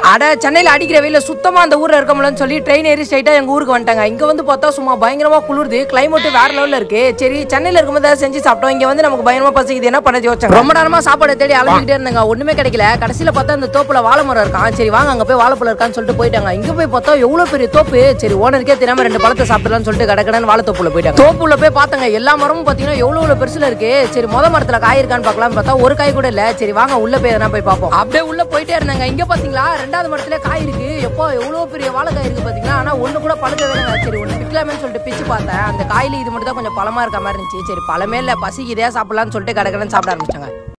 அட சென்னையில அடிக்கிற வெயில சுத்தமா அந்த ஊர்ல இருக்க முடியலன்னு சொல்லி ட்ரெயின் ஏறி ஸ்ட்ரைட்டா எங்க ஊருக்கு வந்துட்டாங்க இங்க வந்து பார்த்தா சும்மா பயங்கரமா குளிருது கிளைமேட் வேற லெவல்ல இருக்கு சரி சென்னையில இருக்கும்போது ஏதாவது செஞ்சு சாப்பிட்டோம் இங்க வந்து நமக்கு பயங்கரமா பசிக்குது என்ன பண்ண யோசிச்சாங்க ரொம்ப நேரமா சாப்பாடு தேடி அலைஞ்சிட்டே இருந்தாங்க ஒண்ணுமே கிடைக்கல கடைசியில பார்த்தா அந்த தோப்புல வாழை மரம் இருக்கான் சரி வாங்க அங்க போய் வாழைப்பழம் இருக்கான்னு சொல்லிட்டு போயிட்டாங்க இங்க போய் பார்த்தா எவ்வளவு பெரிய தோப்பு சரி ஓனருக்கே தெரியாம ரெண்டு பழத்தை சாப்பிடலாம்னு சொல்லிட்டு கடக்கடன்னு வாழை தோப்புல போயிட்டாங்க தோப்புல போய் பார்த்தாங்க எல்லா மரமும் பாத்தீங்கன்னா எவ்வளவு எவ்வளவு பெருசுல இருக்கு சரி முத மரத்துல காய் இருக்கான்னு பார்க்கலாம் பார்த்தா ஒரு காய் கூட இல்ல சரி வாங்க உள்ள போய் எதனா போய் பார்ப்போம் அப்படியே உள்ள போயிட்டே இருந்தாங்க இங்க பாத்தீங்களா ரெண்டாவது மரத்துல காய் இருக்கு எப்போ எவ்வளவு பெரிய வாழைக்காய் இருக்கு பாத்தீங்களா ஆனா ஒண்ணு கூட பழுக்க வேணுங்க சரி ஒண்ணு பிக்கலாமேன்னு சொல்லிட்டு பிச்சு பார்த்தேன் அந்த காயில இது மட்டும் தான் கொஞ்சம் பழமா இருக்க மாதிரி இருந்துச்சு சரி பழமே இல்ல பசிக்குதே சாப்பிடலாம்னு சொல்லிட்டு கடற்கடன் சாப்பிட ஆரம்பிச்சாங்க